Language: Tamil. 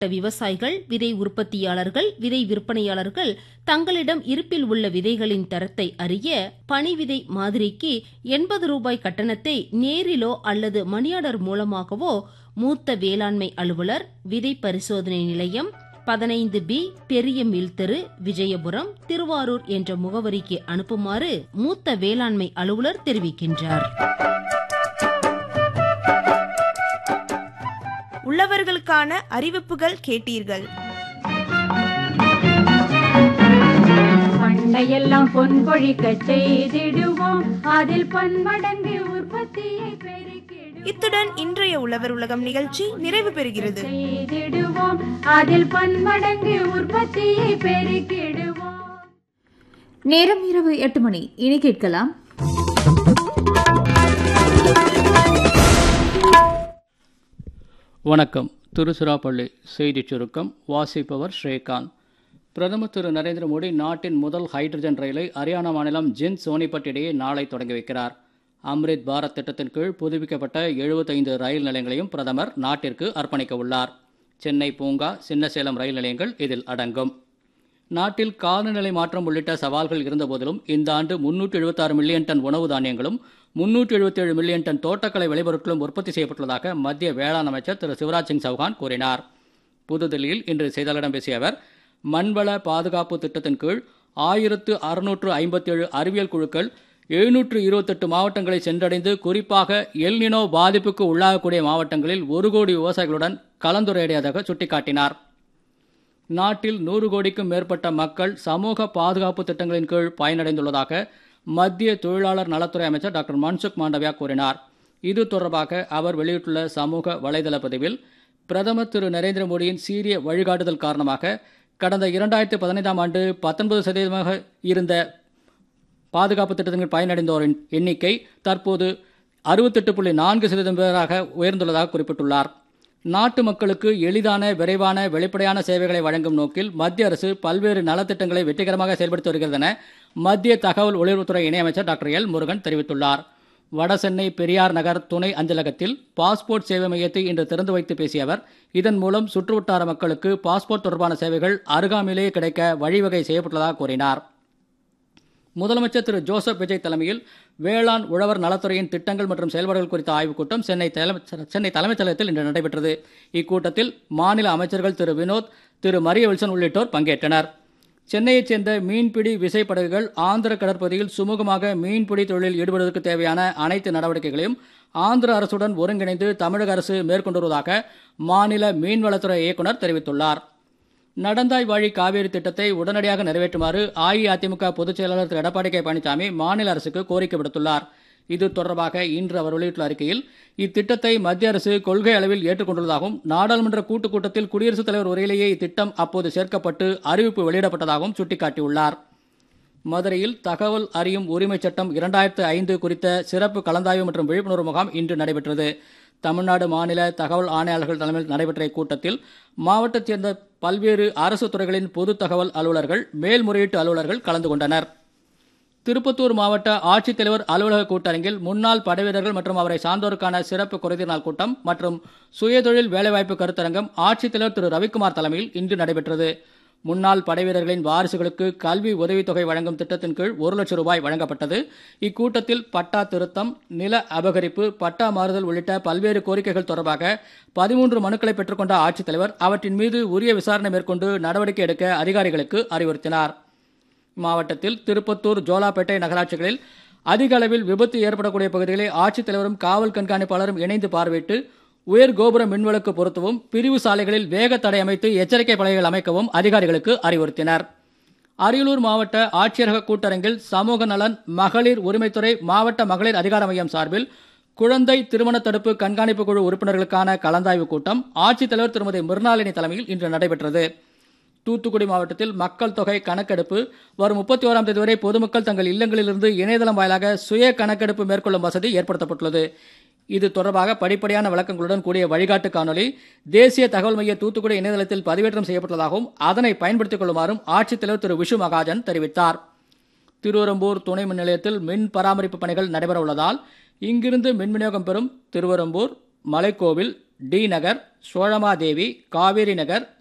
விவசாயிகள் விதை உற்பத்தியாளர்கள் விதை விற்பனையாளர்கள் தங்களிடம் இருப்பில் உள்ள விதைகளின் தரத்தை அறிய பனி விதை மாதிரிக்கு எண்பது ரூபாய் கட்டணத்தை நேரிலோ அல்லது மணியாடர் மூலமாகவோ மூத்த வேளாண்மை அலுவலர் விதை பரிசோதனை நிலையம் பதினைந்து பி பெரிய மில் தெரு விஜயபுரம் திருவாரூர் என்ற முகவரிக்கு அனுப்புமாறு மூத்த வேளாண்மை அலுவலர் தெரிவிக்கின்றார் உள்ளவர்களுக்கான அறிவிப்புகள் கேட்டீர்கள் பண்டையெல்லாம் பொன் பொழிக்க செய்திடுவோம் அதில் பன்மடங்கு உற்பத்தியை பெருக்கிடுவோம் இத்துடன் இன்றைய உழவர் உலகம் நிகழ்ச்சி நிறைவு பெறுகிறது செய்திடுவோம் அதில் பன்மடங்கு உற்பத்தியை பெருக்கிடுவோம் நேரம் இரவு எட்டு மணி இனி கேட்கலாம் வணக்கம் திருச்சிராப்பள்ளி செய்திச் சுருக்கம் வாசிப்பவர் ஸ்ரீகாந்த் பிரதமர் திரு நரேந்திர மோடி நாட்டின் முதல் ஹைட்ரஜன் ரயிலை ஹரியானா மாநிலம் ஜின் சோனிபட் இடையே நாளை தொடங்கி வைக்கிறார் அம்ரித் பாரத் திட்டத்தின் கீழ் புதுப்பிக்கப்பட்ட எழுபத்தைந்து ரயில் நிலையங்களையும் பிரதமர் நாட்டிற்கு அர்ப்பணிக்க உள்ளார் சென்னை பூங்கா சின்னசேலம் ரயில் நிலையங்கள் இதில் அடங்கும் நாட்டில் காலநிலை மாற்றம் உள்ளிட்ட சவால்கள் இருந்தபோதிலும் இந்த ஆண்டு முன்னூற்றி எழுபத்தாறு மில்லியன் டன் உணவு தானியங்களும் முன்னூற்றி எழுபத்தேழு மில்லியன் டன் தோட்டக்கலை விளைபொருட்களும் உற்பத்தி செய்யப்பட்டுள்ளதாக மத்திய வேளாண் அமைச்சர் திரு சிவராஜ் சிங் சௌஹான் கூறினார் புதுதில்லியில் இன்று செய்தியாளர்களிடம் பேசிய அவர் மண்வள பாதுகாப்பு திட்டத்தின் கீழ் ஆயிரத்து அறுநூற்று ஐம்பத்தேழு அறிவியல் குழுக்கள் எழுநூற்று இருபத்தெட்டு மாவட்டங்களை சென்றடைந்து குறிப்பாக எல்னினோ பாதிப்புக்கு உள்ளாகக்கூடிய மாவட்டங்களில் ஒரு கோடி விவசாயிகளுடன் கலந்துரையாடியதாக சுட்டிக்காட்டினார் நாட்டில் நூறு கோடிக்கும் மேற்பட்ட மக்கள் சமூக பாதுகாப்பு திட்டங்களின் கீழ் பயனடைந்துள்ளதாக மத்திய தொழிலாளர் நலத்துறை அமைச்சர் டாக்டர் மன்சுக் மாண்டவியா கூறினார் இது தொடர்பாக அவர் வெளியிட்டுள்ள சமூக வலைதள பதிவில் பிரதமர் திரு நரேந்திர மோடியின் சீரிய வழிகாட்டுதல் காரணமாக கடந்த இரண்டாயிரத்தி பதினைந்தாம் ஆண்டு பத்தொன்பது சதவீதமாக இருந்த பாதுகாப்பு திட்டத்தின் கீழ் பயனடைந்தோரின் எண்ணிக்கை தற்போது அறுபத்தெட்டு புள்ளி நான்கு சதவீதம் பேராக உயர்ந்துள்ளதாக குறிப்பிட்டுள்ளார் நாட்டு மக்களுக்கு எளிதான விரைவான வெளிப்படையான சேவைகளை வழங்கும் நோக்கில் மத்திய அரசு பல்வேறு நலத்திட்டங்களை வெற்றிகரமாக செயல்படுத்தி வருகிறது என மத்திய தகவல் ஒலிபரப்புத்துறை இணையமைச்சர் டாக்டர் எல் முருகன் தெரிவித்துள்ளார் வடசென்னை பெரியார் நகர் துணை அஞ்சலகத்தில் பாஸ்போர்ட் சேவை மையத்தை இன்று திறந்து வைத்து பேசிய அவர் இதன் மூலம் சுற்றுவட்டார மக்களுக்கு பாஸ்போர்ட் தொடர்பான சேவைகள் அருகாமையிலேயே கிடைக்க வழிவகை செய்யப்பட்டுள்ளதாக கூறினார் முதலமைச்சர் திரு ஜோசப் விஜய் தலைமையில் வேளாண் உழவர் நலத்துறையின் திட்டங்கள் மற்றும் செயல்பாடுகள் குறித்த ஆய்வுக் கூட்டம் சென்னை தலைமை- சென்னை தலைமைச் செயலகத்தில் இன்று நடைபெற்றது இக்கூட்டத்தில் மாநில அமைச்சர்கள் திரு வினோத் திரு மரிய வில்சன் உள்ளிட்டோர் பங்கேற்றனர் சென்னையைச் சேர்ந்த மீன்பிடி விசைப்படகுகள் ஆந்திர கடற்பகுதியில் சுமூகமாக மீன்பிடி தொழிலில் ஈடுபடுவதற்கு தேவையான அனைத்து நடவடிக்கைகளையும் ஆந்திர அரசுடன் ஒருங்கிணைந்து தமிழக அரசு மேற்கொண்டு வருவதாக மாநில மீன்வளத்துறை இயக்குநர் தெரிவித்துள்ளார் நடந்தாய் வழி காவேரி திட்டத்தை உடனடியாக நிறைவேற்றுமாறு அஇஅதிமுக பொதுச் செயலாளர் திரு எடப்பாடி கே பழனிசாமி மாநில அரசுக்கு கோரிக்கை விடுத்துள்ளார் இது தொடர்பாக இன்று அவர் வெளியிட்டுள்ள அறிக்கையில் இத்திட்டத்தை மத்திய அரசு கொள்கை அளவில் ஏற்றுக்கொண்டுள்ளதாகவும் நாடாளுமன்ற கூட்டுக் கூட்டத்தில் குடியரசுத் தலைவர் உரையிலேயே இத்திட்டம் அப்போது சேர்க்கப்பட்டு அறிவிப்பு வெளியிடப்பட்டதாகவும் சுட்டிக்காட்டியுள்ளார் மதுரையில் தகவல் அறியும் உரிமைச் சட்டம் இரண்டாயிரத்து ஐந்து குறித்த சிறப்பு கலந்தாய்வு மற்றும் விழிப்புணர்வு முகாம் இன்று நடைபெற்றது தமிழ்நாடு மாநில தகவல் ஆணையாளர்கள் தலைமையில் நடைபெற்ற இக்கூட்டத்தில் மாவட்டத்தைச் சேர்ந்த பல்வேறு அரசு துறைகளின் பொது தகவல் அலுவலர்கள் மேல்முறையீட்டு அலுவலர்கள் கலந்து கொண்டனர் திருப்பத்தூர் மாவட்ட ஆட்சித்தலைவர் அலுவலக கூட்டரங்கில் முன்னாள் படைவீரர்கள் மற்றும் அவரை சார்ந்தோருக்கான சிறப்பு குறைதீர் நாள் கூட்டம் மற்றும் சுயதொழில் வேலைவாய்ப்பு கருத்தரங்கம் ஆட்சித்தலைவர் திரு ரவிக்குமார் தலைமையில் இன்று நடைபெற்றது முன்னாள் படைவீரர்களின் வாரிசுகளுக்கு கல்வி உதவித்தொகை வழங்கும் திட்டத்தின் கீழ் ஒரு லட்சம் ரூபாய் வழங்கப்பட்டது இக்கூட்டத்தில் பட்டா திருத்தம் நில அபகரிப்பு பட்டா மாறுதல் உள்ளிட்ட பல்வேறு கோரிக்கைகள் தொடர்பாக பதிமூன்று மனுக்களை பெற்றுக்கொண்ட ஆட்சித்தலைவர் அவற்றின் மீது உரிய விசாரணை மேற்கொண்டு நடவடிக்கை எடுக்க அதிகாரிகளுக்கு அறிவுறுத்தினார் மாவட்டத்தில் திருப்பத்தூர் ஜோலாப்பேட்டை நகராட்சிகளில் அதிக அளவில் விபத்து ஏற்படக்கூடிய பகுதிகளை ஆட்சித்தலைவரும் காவல் கண்காணிப்பாளரும் இணைந்து பார்வையிட்டு உயர் கோபுர மின்விளக்கு பொருத்தவும் பிரிவு சாலைகளில் வேக தடை அமைத்து எச்சரிக்கை பலகைகள் அமைக்கவும் அதிகாரிகளுக்கு அறிவுறுத்தினர் அரியலூர் மாவட்ட ஆட்சியரக கூட்டரங்கில் சமூக நலன் மகளிர் உரிமைத்துறை மாவட்ட மகளிர் அதிகார மையம் சார்பில் குழந்தை திருமண தடுப்பு கண்காணிப்பு குழு உறுப்பினர்களுக்கான கலந்தாய்வு கூட்டம் ஆட்சித்தலைவர் திருமதி மிர்னாலினி தலைமையில் இன்று நடைபெற்றது தூத்துக்குடி மாவட்டத்தில் மக்கள் தொகை கணக்கெடுப்பு வரும் முப்பத்தி ஓராம் தேதி வரை பொதுமக்கள் தங்கள் இல்லங்களிலிருந்து இணையதளம் வாயிலாக சுய கணக்கெடுப்பு மேற்கொள்ளும் வசதி ஏற்படுத்தப்பட்டுள்ளது இது தொடர்பாக படிப்படியான விளக்கங்களுடன் கூடிய வழிகாட்டு காணொலி தேசிய தகவல் மைய தூத்துக்குடி இணையதளத்தில் பதிவேற்றம் செய்யப்பட்டுள்ளதாகவும் அதனை பயன்படுத்திக் கொள்ளுமாறும் ஆட்சித்தலைவர் திரு விஷு மகாஜன் தெரிவித்தார் திருவரம்பூர் துணை மின் நிலையத்தில் மின் பராமரிப்பு பணிகள் நடைபெற உள்ளதால் இங்கிருந்து மின் விநியோகம் பெறும் திருவரம்பூர் மலைக்கோவில் டி நகர் சோழமாதேவி காவேரி நகர்